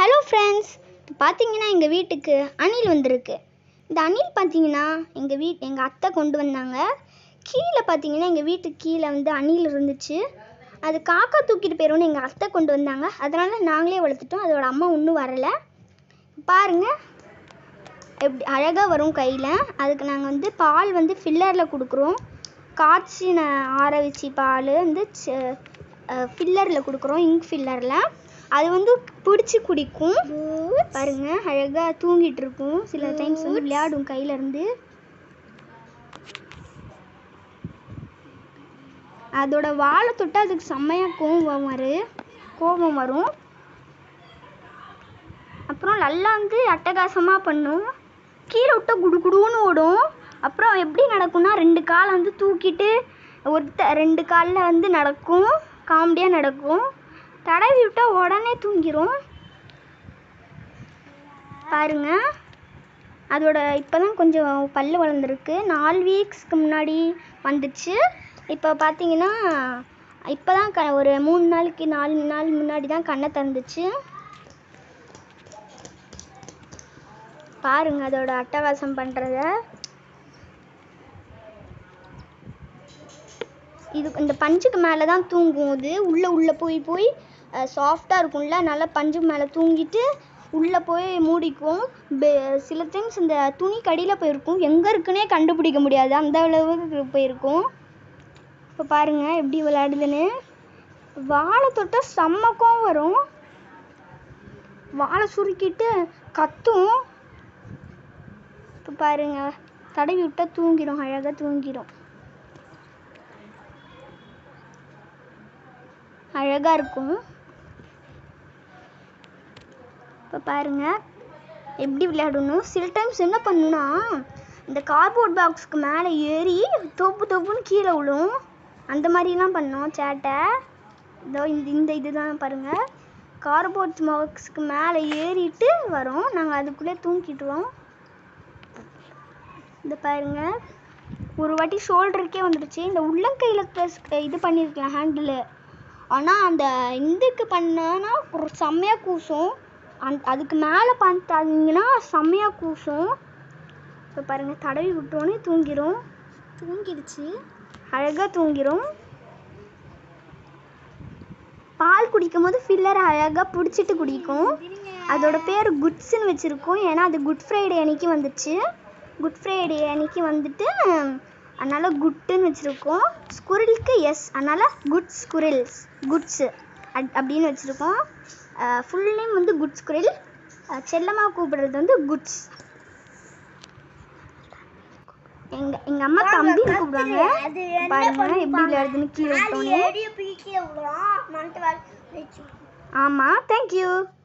hello friends பார்த்தீங்கன்னா எங்கள் வீட்டுக்கு அணில் வந்திருக்கு இந்த அணில் பார்த்தீங்கன்னா எங்கள் வீட் எங்கள் அத்தை கொண்டு வந்தாங்க கீழே பார்த்தீங்கன்னா எங்கள் வீட்டுக்கு கீழே வந்து அணில் இருந்துச்சு அது காக்கா தூக்கிட்டு போயிடும்னு எங்கள் அத்தை கொண்டு வந்தாங்க அதனால் நாங்களே வளர்த்துட்டோம் அதோட அம்மா இன்னும் வரலை பாருங்க எப்படி அழகாக வரும் கையில் அதுக்கு நாங்கள் வந்து பால் வந்து ஃபில்லரில் கொடுக்குறோம் காய்ச்சின ஆற வச்சு பால் வந்து ஃபில்லரில் கொடுக்குறோம் இங்க் ஃபில்லரில் அது வந்து பிடிச்சி குடிக்கும் பாருங்க அழகாக தூங்கிட்டு இருக்கும் சில டைம்ஸ் வந்து விளையாடும் கையில இருந்து அதோட வாழை தொட்டு அதுக்கு செம்மையாக கோபம் வரும் கோபம் வரும் அப்புறம் நல்லா வந்து அட்டகாசமாக பண்ணும் கீழே விட்டா குடு குடுன்னு ஓடும் அப்புறம் எப்படி நடக்கும்னா ரெண்டு காலை வந்து தூக்கிட்டு ஒருத்த ரெண்டு காலில் வந்து நடக்கும் காமெடியாக நடக்கும் தடவி விட்டா உடனே தூங்கிரும் பாருங்க அதோட இப்போ தான் கொஞ்சம் பல்லு வளர்ந்துருக்கு நாலு வீக்ஸ்க்கு முன்னாடி வந்துச்சு இப்போ பார்த்தீங்கன்னா இப்போ தான் க ஒரு மூணு நாளைக்கு நாலு நாள் முன்னாடி தான் கண்ணை திறந்துச்சு பாருங்க அதோட அட்டகாசம் பண்ணுறத இது இந்த பஞ்சுக்கு மேலே தான் தூங்கும் இது உள்ளே உள்ளே போய் போய் சாஃப்டாக இருக்கும்ல நல்லா பஞ்சு மேலே தூங்கிட்டு உள்ளே போய் மூடிக்கும் பெ- சில டைம்ஸ் இந்த துணி கடியில் போயிருக்கும் எங்கே இருக்குன்னே கண்டுபிடிக்க முடியாது அந்த அளவுக்கு போயிருக்கும் இப்போ பாருங்க எப்படி விளையாடுதுன்னு வாழை தொட்டால் செம்மக்கம் வரும் வாழை சுருக்கிட்டு கத்தும் இப்போ பாருங்க தடவி விட்டா தூங்கிடும் அழகாக தூங்கிடும் அழகாக இருக்கும் இப்போ பாருங்க எப்படி விளையாடணும் சில டைம்ஸ் என்ன பண்ணுன்னா இந்த கார்ட்போர்ட் பாக்ஸ்க்கு மேலே ஏறி தோப்பு தோப்புன்னு கீழே விழும் அந்த மாதிரிலாம் பண்ணோம் சேட்டை இதோ இந்த இந்த இதுதான் பாருங்கள் கார்ட்போர்ட் பாக்ஸ்க்கு மேலே ஏறிட்டு வரும் நாங்கள் அதுக்குள்ளே தூங்கிட்டுவோம் இந்த பாருங்க ஒரு வாட்டி ஷோல்டருக்கே வந்துடுச்சு இந்த உள்ளங்கையில் ப்ளஸ் இது பண்ணியிருக்கலாம் ஹேண்டில் ஆனால் அந்த இதுக்கு பண்ணனா ஒரு செம்மையாக கூசும் அந் அதுக்கு மேலே பார்த்தாங்கன்னா செம்மையாக கூசும் இப்போ பாருங்கள் தடவி விட்டோன்னே தூங்கிடும் தூங்கிடுச்சு அழகாக தூங்கிடும் பால் குடிக்கும் போது ஃபில்லர் அழகாக பிடிச்சிட்டு குடிக்கும் அதோட பேர் குட்ஸ்ன்னு வச்சுருக்கோம் ஏன்னா அது குட் ஃப்ரைடே அன்னைக்கு வந்துச்சு குட் ஃப்ரைடே அன்னைக்கு வந்துட்டு அதனால் குட்டுன்னு வச்சுருக்கோம் ஸ்குரிலுக்கு எஸ் அதனால் குட் ஸ்குரில்ஸ் குட்ஸு அட் அப்படின்னு வச்சுருக்கோம் ஃபுல் நேம் வந்து குட் ஸ்குரில் செல்லமாக கூப்பிடுறது வந்து குட்ஸ் எங்க எங்க அம்மா தம்பின்னு கூப்பிடுவாங்க பாருங்க எப்படி விளையாடுதுன்னு கீழே விட்டோன்னே ஆமாம் தேங்க்யூ